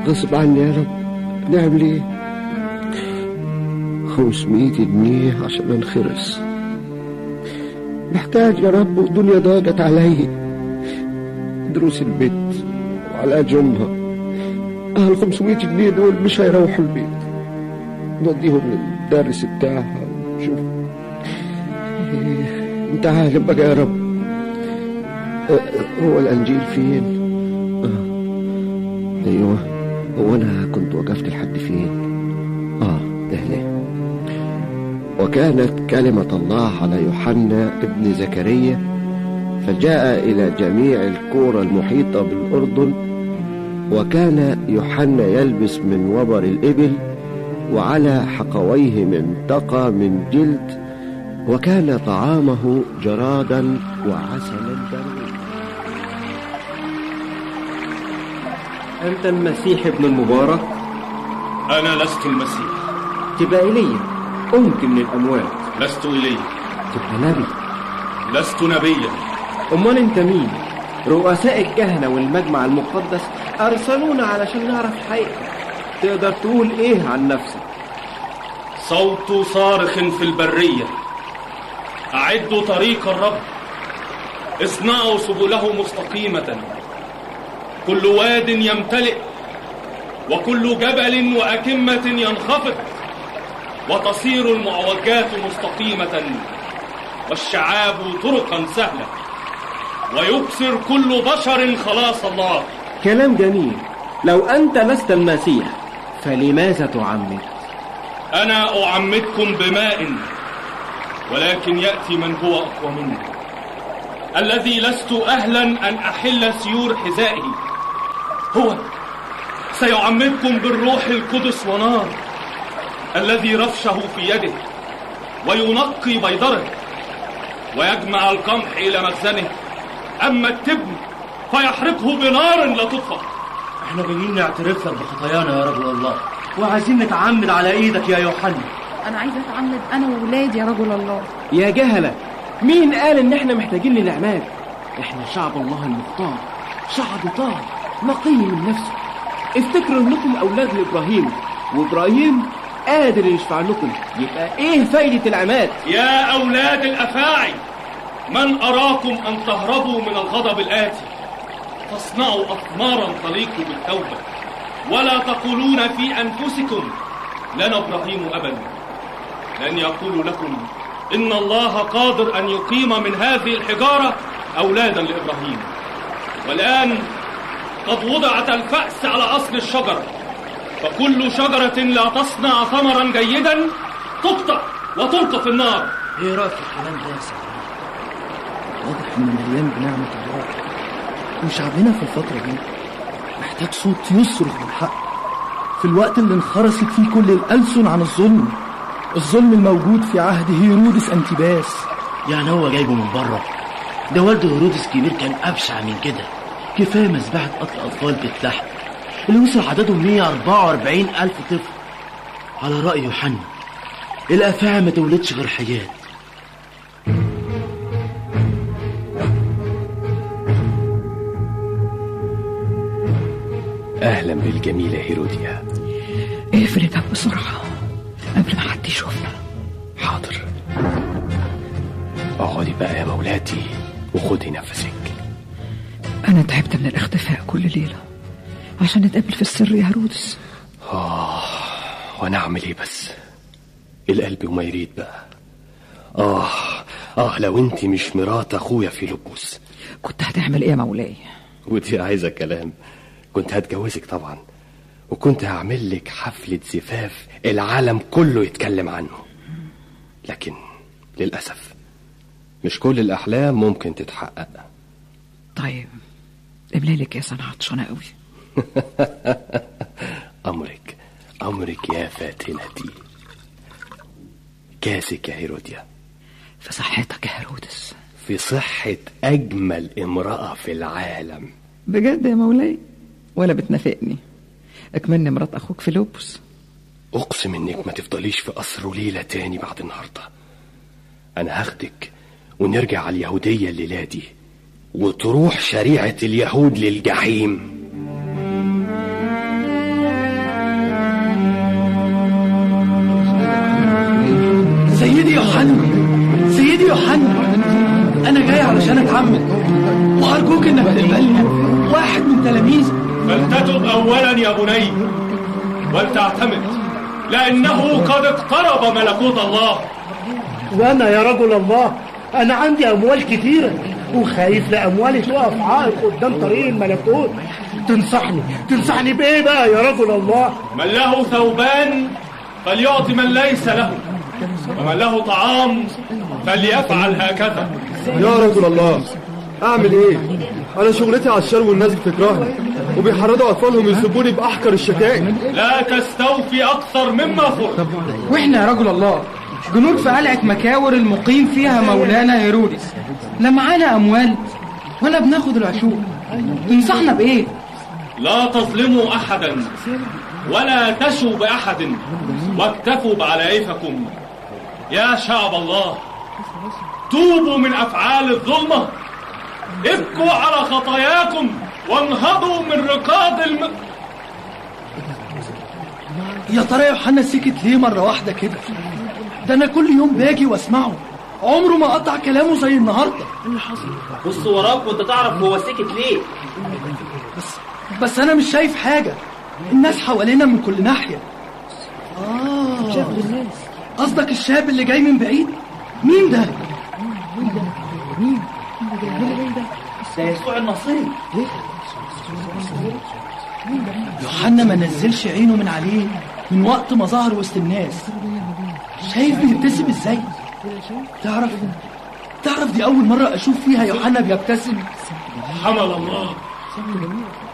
غصب عني يا رب نعمل ايه 500 جنيه عشان انخرس محتاج يا رب والدنيا ضاقت علي دروس البيت وعلى جمها اه ال 500 جنيه دول مش هيروحوا البيت نوديهم للدرس بتاعها ونشوف إيه، انت عالم بقى يا رب آه، هو الانجيل فين آه. ايوه هو انا كنت وقفت لحد فين اه ده هنا وكانت كلمة الله على يوحنا ابن زكريا فجاء إلى جميع القرى المحيطة بالأردن وكان يوحنا يلبس من وبر الإبل وعلى حقويه منطقة من جلد وكان طعامه جرادا وعسلا بريا أنت المسيح ابن المبارك أنا لست المسيح تبقى إيليا قمت من الأموات لست إليه تبقى نبي لست نبيا أمال أنت مين؟ رؤساء الكهنة والمجمع المقدس أرسلونا علشان نعرف حقيقتك تقدر تقول إيه عن نفسك؟ صوت صارخ في البرية أعدوا طريق الرب اصنعوا سبله مستقيمة كل واد يمتلئ وكل جبل وأكمة ينخفض وتصير المعوجات مستقيمة والشعاب طرقا سهلة ويبصر كل بشر خلاص الله كلام جميل لو أنت لست المسيح فلماذا تعمد؟ أنا أعمدكم بماء ولكن يأتي من هو أقوى مني الذي لست أهلا أن أحل سيور حذائه هو سيعمدكم بالروح القدس ونار الذي رفشه في يده وينقي بيضره ويجمع القمح إلى مخزنه أما التبن فيحرقه بنار لا تطفأ احنا جايين نعترف لك بخطايانا يا رجل الله وعايزين نتعمد على ايدك يا يوحنا أنا عايزة أتعمد أنا وولادي يا رجل الله يا جهلة مين قال إن إحنا محتاجين للعماد؟ إحنا شعب الله المختار شعب طاهر نقي من نفسه افتكروا إنكم أولاد لإبراهيم وإبراهيم قادر يشفع لكم يبقى إيه فايدة العماد؟ يا أولاد الأفاعي من أراكم أن تهربوا من الغضب الآتي تصنعوا أثمارا تليق بالتوبة ولا تقولون في أنفسكم لنا إبراهيم أبدا لن يقول لكم إن الله قادر أن يقيم من هذه الحجارة أولادا لإبراهيم والآن قد وضعت الفأس على أصل الشجرة فكل شجرة لا تصنع ثمرا جيدا تقطع وتلقى في النار ايه رايك في الكلام ده يا سيدي واضح انه مليان بنعمة الله وشعبنا في الفترة دي محتاج صوت يصرخ بالحق في الوقت اللي انخرست فيه كل الألسن عن الظلم الظلم الموجود في عهد هيرودس أنتيباس يعني هو جايبه من بره ده والد هيرودس كبير كان ابشع من كده كفايه مذبحه قتل اطفال بيت لحم اللي وصل عددهم 144 الف طفل على راي يوحنا الافاعي ما تولدش غير حياه أهلا بالجميلة هيروديا اقفل الباب بسرعة قبل ما حد يشوفنا حاضر اقعدي بقى يا مولاتي وخدي نفسك أنا تعبت من الاختفاء كل ليلة عشان نتقابل في السر يا هرودس آه وأنا أعمل إيه بس القلب وما يريد بقى آه آه لو أنت مش مرات أخويا فيلبس كنت هتعمل إيه يا مولاي ودي عايزة كلام كنت هتجوزك طبعا وكنت هعمل لك حفلة زفاف العالم كله يتكلم عنه لكن للأسف مش كل الأحلام ممكن تتحقق طيب املي لك يا سنة عطشانة قوي أمرك أمرك يا فاتنتي كاسك يا هيروديا في صحتك يا هرودس في صحة أجمل امرأة في العالم بجد يا مولاي ولا بتنافقني اكملني مرات اخوك فيلبس أقسم إنك ما تفضليش في قصر ليلة تاني بعد النهاردة أنا هاخدك ونرجع على اليهودية الليلة دي وتروح شريعة اليهود للجحيم متعمد وارجوك انك تقبلني واحد من تلاميذ فلتتب أولا يا بني ولتعتمد لأنه قد اقترب ملكوت الله وانا يا رجل الله انا عندي اموال كتيرة وخايف لاموالي تقف عائق قدام طريق الملكوت تنصحني تنصحني بايه بقى يا رجل الله من له ثوبان فليعطي من ليس له ومن له طعام فليفعل هكذا يا رجل الله اعمل ايه انا شغلتي عشان والناس بتكرهني وبيحرضوا اطفالهم يسبوني باحقر الشتائم لا تستوفي أكثر مما فرض واحنا يا رجل الله جنود في قلعة مكاور المقيم فيها مولانا هيرودس لا معانا أموال ولا بناخد العشور تنصحنا بإيه؟ لا تظلموا أحدا ولا تشوا بأحد واكتفوا بعلايفكم يا شعب الله توبوا من أفعال الظلمة ابكوا على خطاياكم وانهضوا من ركاب الم... يا ترى يا يوحنا سكت ليه مرة واحدة كده ده انا كل يوم باجي واسمعه عمره ما قطع كلامه زي النهارده بص وراك وانت تعرف هو سكت ليه بس بس انا مش شايف حاجة الناس حوالينا من كل ناحية اه قصدك الشاب اللي جاي من بعيد مين ده ده يسوع النصيري يوحنا ما نزلش عينه من عليه من وقت ما ظهر وسط الناس شايف بيبتسم ازاي تعرف تعرف دي اول مرة اشوف فيها يوحنا بيبتسم حمل الله